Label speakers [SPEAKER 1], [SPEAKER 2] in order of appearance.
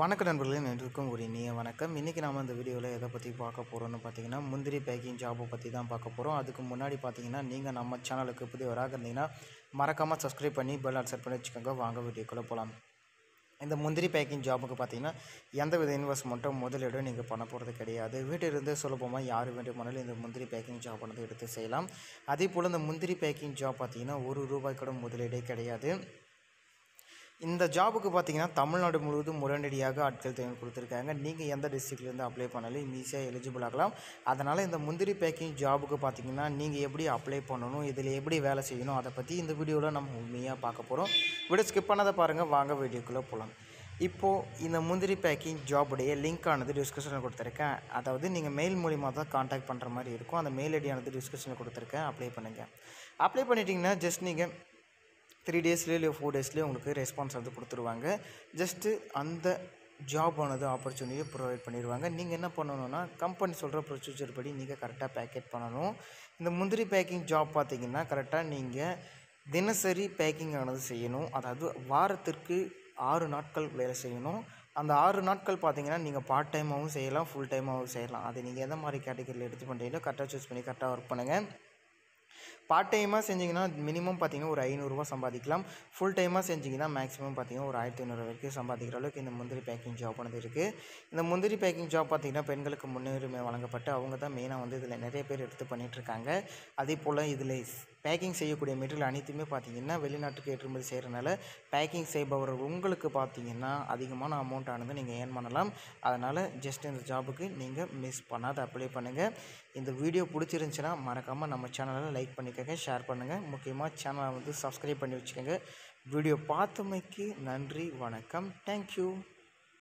[SPEAKER 1] வணக்க நண்பர்களே நன்றிக்கும் ஒரு இனிய வணக்கம் இன்றைக்கி நாம் இந்த வீடியோவில் எதை பற்றி பார்க்க போகிறோம்னு பார்த்தீங்கன்னா முந்திரி பேக்கிங் ஜாபை பற்றி தான் பார்க்க போகிறோம் அதுக்கு முன்னாடி பார்த்தீங்கன்னா நீங்கள் நம்ம சேனலுக்கு புதியவராக இருந்தீங்கன்னா மறக்காமல் சப்ஸ்கிரைப் பண்ணி பெல் ஆல் செட் பண்ணி வச்சுக்கோங்க வாங்க வீடியோக்குள்ளே போகலாம் இந்த முந்திரி பேக்கிங் ஜாபுக்கு பார்த்தீங்கன்னா எந்த வித இன்வெஸ்ட்மெண்ட்டும் முதலீடும் நீங்கள் பண்ண போகிறது கிடையாது வீட்டிலிருந்து சுலபமாக யார் வேண்டுமானாலும் இந்த முந்திரி பேக்கிங் ஜாப் வந்து எடுத்து செய்யலாம் அதே போல் இந்த முந்திரி பேக்கிங் ஜாப் பார்த்தீங்கன்னா ஒரு ரூபாய் கூட முதலீடே கிடையாது இந்த ஜாபுக்கு பார்த்தீங்கன்னா தமிழ்நாடு முழுவதும் உடனடியாக ஆட்கள் தேவை கொடுத்துருக்காங்க நீங்கள் எந்த டிஸ்ட்ரிக்ட்லேருந்து அப்ளை பண்ணாலும் ஈஸியாக எலிஜிபிள் ஆகலாம் அதனால் இந்த முந்திரி பேக்கிங் ஜாபுக்கு பார்த்தீங்கன்னா நீங்கள் எப்படி அப்ளை பண்ணணும் இதில் எப்படி வேலை செய்யணும் அதை பற்றி இந்த வீடியோவில் நம்ம உண்மையாக பார்க்க போகிறோம் வீடியோ ஸ்கிப் பண்ணாத பாருங்கள் வாங்க வீடியோக்குள்ளே போகலாம் இப்போது இந்த முந்திரி பேக்கிங் ஜாபுடைய லிங்க் ஆனது டிஸ்கிரிப்ஷனில் கொடுத்துருக்கேன் அதாவது நீங்கள் மெயில் மூலிமா தான் காண்டாக்ட் பண்ணுற மாதிரி இருக்கும் அந்த மெயில் ஐடியானது டிஸ்கிரிப்ஷனில் கொடுத்துருக்கேன் அப்ளை பண்ணுங்கள் அப்ளை பண்ணிட்டீங்கன்னா ஜஸ்ட் நீங்கள் த்ரீ டேஸ்லேயோ இல்லை ஃபோர் டேஸ்லேயோ உங்களுக்கு ரெஸ்பான்ஸ் வந்து கொடுத்துருவாங்க ஜஸ்ட்டு அந்த ஜாப் ஆனது ஆப்பர்ச்சுனிட்டியை ப்ரொவைட் பண்ணிடுவாங்க நீங்கள் என்ன பண்ணணுன்னா கம்பெனி சொல்கிற ப்ரொசீஜர் படி நீங்கள் கரெக்டாக பேக்கெட் பண்ணணும் இந்த முந்திரி பேக்கிங் ஜாப் பார்த்தீங்கன்னா கரெக்டாக நீங்கள் தினசரி பேக்கிங் ஆனது செய்யணும் அதாவது வாரத்திற்கு ஆறு நாட்கள் வேலை செய்யணும் அந்த ஆறு நாட்கள் பார்த்தீங்கன்னா நீங்கள் பார்ட் டைமாகவும் செய்யலாம் ஃபுல் டைமாகவும் செய்யலாம் அது நீங்கள் எந்த மாதிரி கேட்டகரியில் எடுத்து பண்ணுறீங்களோ கரெக்டாக சூஸ் பண்ணி கரெக்டாக ஒர்க் பண்ணுங்கள் பார்ட் டைமாக செஞ்சிங்கன்னா மினிமம் பார்த்தீங்கன்னா ஒரு ஐநூறுரூவா சம்பாதிக்கலாம் ஃபுல் டைமாக செஞ்சிங்கன்னா மேக்ஸிமம் பார்த்தீங்கன்னா ஒரு ஆயிரத்தி ஐநூறு வரைக்கும் சம்பாதிக்கிற அளவுக்கு இந்த முந்திரி பேக்கிங் ஜாப் ஆனது இருக்குது இந்த முந்திரி பேக்கிங் ஜாப் பார்த்திங்கன்னா பெண்களுக்கு முன்னுரிமை வழங்கப்பட்டு அவங்க தான் மெயினாக வந்து இதில் நிறைய பேர் எடுத்து பண்ணிகிட்ருக்காங்க அதே போல் இதில் பேக்கிங் செய்யக்கூடிய மெட்டீரியல் அனைத்துமே பார்த்திங்கன்னா வெளிநாட்டுக்கு ஏற்றுமதி செய்கிறனால பேக்கிங் செய்பவர் உங்களுக்கு பார்த்தீங்கன்னா அதிகமான அமௌண்ட் ஆனது நீங்கள் ஏர்ன் பண்ணலாம் அதனால் ஜஸ்ட் இந்த ஜாபுக்கு நீங்கள் மிஸ் பண்ணாத அப்ளை பண்ணுங்கள் இந்த வீடியோ பிடிச்சிருந்துச்சின்னா மறக்காமல் நம்ம சேனலில் லைக் பண்ணிக்கோங்க ஷேர் பண்ணுங்கள் முக்கியமாக சேனலை வந்து சப்ஸ்கிரைப் பண்ணி வச்சுக்கோங்க வீடியோ பார்த்தமைக்கு நன்றி வணக்கம் தேங்க்யூ